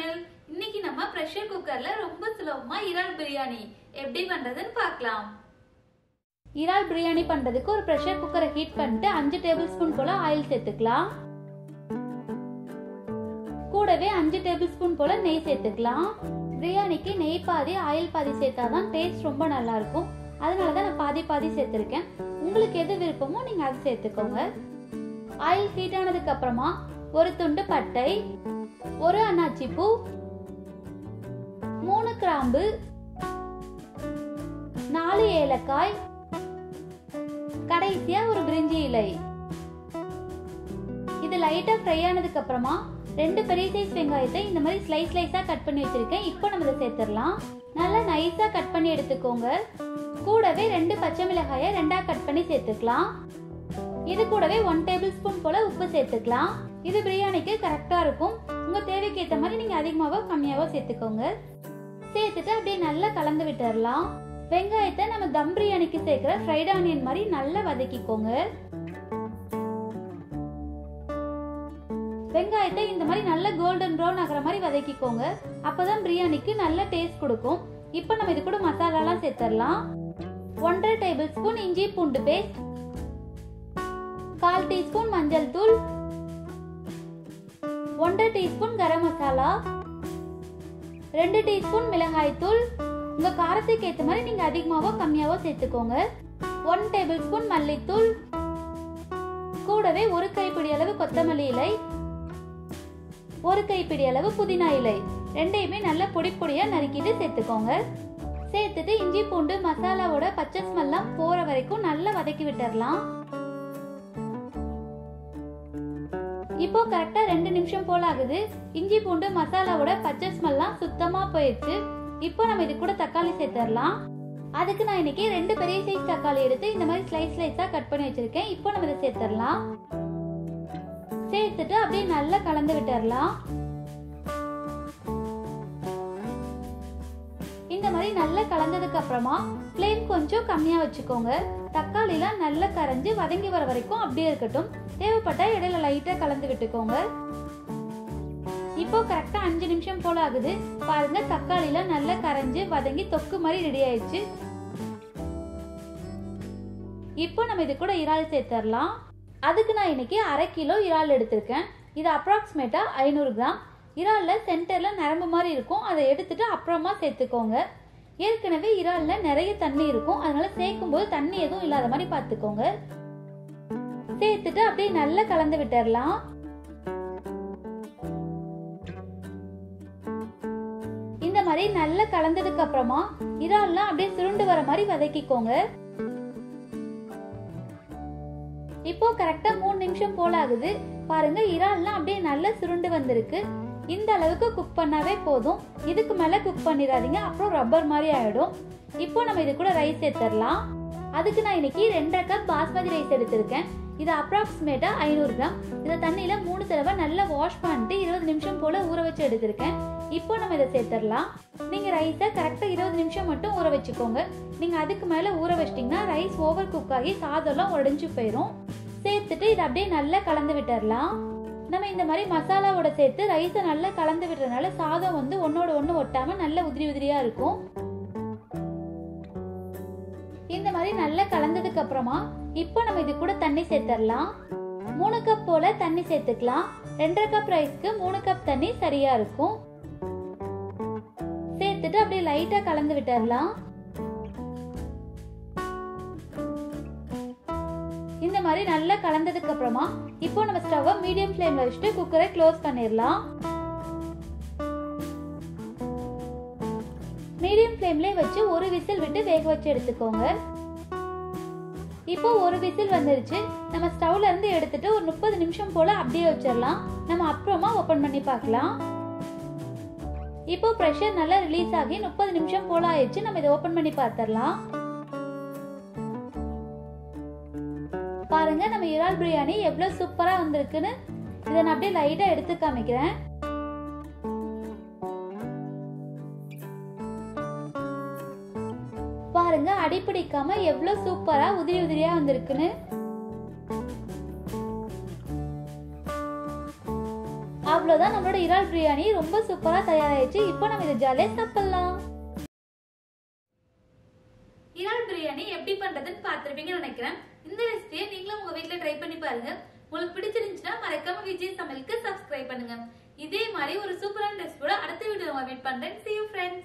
channel இன்னைக்கு நம்ம pressure குக்கர்ல ரொம்ப சுலபமா இறால் பிரியாணி எப்படி பண்றதுன்னு பார்க்கலாம் இறால் பிரியாணி பண்றதுக்கு ஒரு ப்ரெஷர் குக்கரை ஹீட் பண்ணிட்டு அஞ்சு டேபிள் ஸ்பூன் போல ஆயில் சேர்த்துக்கலாம் கூடவே அஞ்சு டேபிள் ஸ்பூன் போல நெய் சேர்த்துக்கலாம் பிரியாணிக்கு நெய் பாதி ஆயில் பாதி சேர்த்தாதான் டேஸ்ட் ரொம்ப நல்லா இருக்கும் அதனால தான் நான் பாதி பாதி சேர்த்துருக்கேன் உங்களுக்கு எது விருப்பமோ நீங்க அது சேர்த்துக்கோங்க ஆயில் ஹீட் ஆனதுக்கு அப்புறமா ஒரு துண்டு பட்டை ஒரு அன்னாச்சி பூ மூணு கிராம்பு நாலு ஏலக்காய் கடைசியா ஒரு பிரிஞ்சி இலை இது லைட்டா ஃப்ரை ஆனதுக்கு அப்புறமா ரெண்டு பெரிய சைஸ் வெங்காயத்தை இந்த மாதிரி ஸ்லைஸ் ஸ்லைஸா கட் பண்ணி வச்சிருக்கேன் இப்போ நம்ம இதை சேர்த்துடலாம் நல்லா நைஸா கட் பண்ணி எடுத்துக்கோங்க கூடவே ரெண்டு பச்சை மிளகாயை ரெண்டா கட் பண்ணி சேர்த்துக்கலாம் இது கூடவே ஒன் டேபிள் ஸ்பூன் போல உப்பு சேர்த்துக்கலாம் இது பிரியாணிக்கு கரெக்டா இருக்கும் உங்க தேவைக்கு ஏத்த மாதிரி நீங்க அதிகமாவோ கம்மியாவோ சேர்த்துக்கோங்க சேர்த்துட்டு அப்படியே நல்லா கலந்து விட்டுறலாம் வெங்காயத்தை நம்ம தம் பிரியாணிக்கு சேர்க்கிற ஃப்ரைட் ஆனியன் மாதிரி நல்லா வதக்கிக்கோங்க வெங்காயத்தை இந்த மாதிரி நல்ல கோல்டன் ப்ரௌன் ஆகிற மாதிரி வதக்கிக்கோங்க அப்பதான் பிரியாணிக்கு நல்ல டேஸ்ட் கொடுக்கும் இப்போ நம்ம இது கூட மசாலாலாம் சேர்த்துடலாம் ஒன்றரை டேபிள் ஸ்பூன் இஞ்சி பூண்டு பேஸ்ட் கால் டீஸ்பூன் மஞ்சள் தூள் ஒன்றரை டீஸ்பூன் கரம் மசாலா ரெண்டு டீஸ்பூன் மிளகாய் தூள் உங்க காரத்துக்கு ஏத்த மாதிரி நீங்க அதிகமாவோ கம்மியாவோ சேர்த்துக்கோங்க ஒன் டேபிள் ஸ்பூன் மல்லித்தூள் கூடவே ஒரு கைப்பிடி அளவு கொத்தமல்லி இலை ஒரு கைப்பிடி அளவு புதினா இலை ரெண்டையுமே நல்லா பொடி பொடியா நறுக்கிட்டு சேர்த்துக்கோங்க சேர்த்துட்டு இஞ்சி பூண்டு மசாலாவோட பச்சை ஸ்மெல்லாம் போற வரைக்கும் நல்லா வதக்கி விட்டுறலாம் இப்போ கரெக்டா ரெண்டு நிமிஷம் போல ஆகுது இஞ்சி பூண்டு மசாலாவோட பச்சை ஸ்மெல்லாம் சுத்தமா போயிடுச்சு இப்போ நம்ம இது கூட தக்காளி சேர்த்துடலாம் அதுக்கு நான் இன்னைக்கு ரெண்டு பெரிய சைஸ் தக்காளி எடுத்து இந்த மாதிரி ஸ்லைஸ் ஸ்லைஸா கட் பண்ணி வச்சிருக்கேன் இப்போ நம்ம இதை சேர்த்துடலாம் சேர்த்துட்டு அப்படியே நல்லா கலந்து விட்டுறலாம் இந்த மாதிரி நல்லா கலந்ததுக்கு அப்புறமா ஃப்ளேம் கொஞ்சம் கம்மியா வச்சுக்கோங்க தக்காளிலாம் நல்லா கரைஞ்சு வதங்கி வர வரைக்கும் அப்படியே இருக்கட்டும் தேவைப்பட்டா இடையில லைட்டா கலந்து விட்டுக்கோங்க இப்போ கரெக்டா அஞ்சு நிமிஷம் போல ஆகுது பாருங்க தக்காளிலாம் நல்லா கரைஞ்சு வதங்கி தொக்கு மாதிரி ரெடி ஆயிடுச்சு இப்போ நம்ம இது கூட இறால் சேர்த்துடலாம் அதுக்கு நான் இன்னைக்கு அரை கிலோ இறால் எடுத்திருக்கேன் இது அப்ராக்சிமேட்டா ஐநூறு கிராம் இறால்ல சென்டர்ல நரம்பு மாதிரி இருக்கும் அதை எடுத்துட்டு அப்புறமா சேர்த்துக்கோங்க ஏற்கனவே இறால்ல நிறைய தண்ணி இருக்கும் அதனால சேர்க்கும் போது தண்ணி எதுவும் இல்லாத மாதிரி பார்த்துக்கோங்க சேர்த்துட்டு அப்படியே நல்லா கலந்து விட்டுறலாம் இந்த மாதிரி நல்லா கலந்ததுக்கு அப்புறமா இறால்லாம் அப்படியே சுருண்டு வர மாதிரி வதக்கிக்கோங்க இப்போ கரெக்டா மூணு நிமிஷம் போல ஆகுது பாருங்க இறால்லாம் அப்படியே நல்லா சுருண்டு வந்திருக்கு இந்த அளவுக்கு குக் பண்ணாவே போதும் இதுக்கு மேல குக் பண்ணிடாதீங்க அப்புறம் ரப்பர் மாதிரி ஆயிடும் இப்போ நம்ம இது கூட ரைஸ் சேர்த்துடலாம் அதுக்கு நான் இன்னைக்கு ரெண்டரை கப் பாஸ்மதி ரைஸ் எடுத்திருக்கேன் இது அப்ராக்சிமேட்டா ஐநூறு கிராம் இதை தண்ணியில மூணு தடவை நல்லா வாஷ் பண்ணிட்டு இருபது நிமிஷம் போல ஊற வச்சு எடுத்திருக்கேன் இப்போ நம்ம இதை சேர்த்துடலாம் நீங்க ரைஸை கரெக்டா இருபது நிமிஷம் மட்டும் ஊற வச்சுக்கோங்க நீங்க அதுக்கு மேல ஊற வச்சிட்டீங்கன்னா ரைஸ் ஓவர் குக் ஆகி சாதம்லாம் உடைஞ்சு போயிடும் சேர்த்துட்டு இதை அப்படியே நல்லா கலந்து விட்டுறலாம் நம்ம இந்த மாதிரி மசாலாவோட சேர்த்து ரைஸை நல்லா கலந்து விடுறதுனால சாதம் வந்து ஒன்னோட ஒன்று ஒட்டாம நல்ல உதிரி உதிரியா இருக்கும் இந்த மாதிரி நல்லா கலந்ததுக்கு அப்புறமா இப்போ நம்ம இது கூட தண்ணி சேர்த்துடலாம் மூணு கப் போல தண்ணி சேர்த்துக்கலாம் ரெண்டரை கப் ரைஸ்க்கு மூணு கப் தண்ணி சரியா இருக்கும் சேர்த்துட்டு அப்படியே லைட்டா கலந்து விட்டுறலாம் இந்த மாதிரி நல்லா கலந்ததுக்கு அப்புறமா இப்போ நம்ம ஸ்டவ்வை மீடியம் ஃப்ளேம்ல வச்சுட்டு குக்கரை க்ளோஸ் பண்ணிடலாம் மீடியம் ஃப்ளேம்லேயே வச்சு ஒரு விசில் விட்டு வேக வச்சு எடுத்துக்கோங்க இப்போ ஒரு விசில் வந்துருச்சு நம்ம ஸ்டவ்ல இருந்து எடுத்துட்டு ஒரு முப்பது நிமிஷம் போல அப்படியே வச்சிடலாம் நம்ம அப்புறமா ஓபன் பண்ணி பார்க்கலாம் இப்போ ப்ரெஷர் நல்லா ரிலீஸ் ஆகி முப்பது நிமிஷம் போல ஆயிடுச்சு நம்ம இதை ஓபன் பண்ணி பார்த்துடலாம் பாருங்க நம்ம இறால் பிரியாணி எவ்வளவு சூப்பரா வந்திருக்குன்னு இதை நான் அப்படியே லைட்டா எடுத்து காமிக்கிறேன் பாருங்க அடிப்பிடிக்காம எவ்வளவு சூப்பரா உதிரி உதிரியா வந்திருக்குன்னு அவ்வளோதான் நம்மளோட இறால் பிரியாணி ரொம்ப சூப்பராக தயாராகிடுச்சு இப்போ நம்ம இதை ஜாலியாக சாப்பிடலாம் இறால் பிரியாணி எப்படி பண்றதுன்னு பார்த்துருப்பீங்கன்னு நினைக்கிறேன் இந்த ரெசிபியை நீங்களும் உங்க வீட்ல ட்ரை பண்ணி பாருங்க உங்களுக்கு பிடிச்சிருந்துச்சுன்னா மறக்காம விஜய் சமையலுக்கு சப்ஸ்கிரைப் பண்ணுங்க இதே மாதிரி ஒரு சூப்பரான ரெசிபியோட அடுத்த வீடியோ மீட் பண்றேன் see you friends